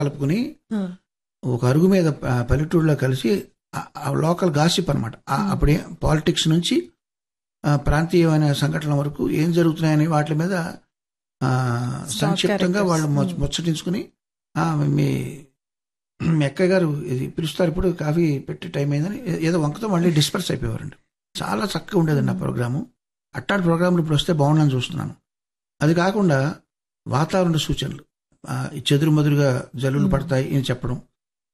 కలుపుకుని ఆ, ఒక అరుగు మీద ఆ, పల్లెటూరులో కలిసి ఆ- ఆ లోకల్ గాసిప్ అనమాట అప్పుడే పాలిటిక్స్ నుంచి ఆ, ప్రాంతీయమైన సంఘటనల వరకు ఏం జరుగుతున్నాయని వాటి మీద ఆ, సంక్షిప్తంగా characters. వాళ్ళు ముచ్చ- ముచ్చటించుకుని "ఆ, మీ మీ అక్కయ్య గారు ఇది పిలుస్తారు ఇప్పుడు కాఫీ పెట్టి టైం అయిందని ఏ- ఏదో వంకతో మళ్ళీ డిస్పర్స్ అయిపోయేవారండి చాలా చక్కగా ఉండేదండి ఆ ప్రోగ్రాము అట్టాటి ప్రోగ్రాములు ఇప్పుడు వస్తే బాగుండని చూస్తున్నాను అది కాకుండా వాతావరణ సూచనలు ఆ, ఈ చెదురు మదురుగా జల్లులు పడతాయి అని చెప్పడం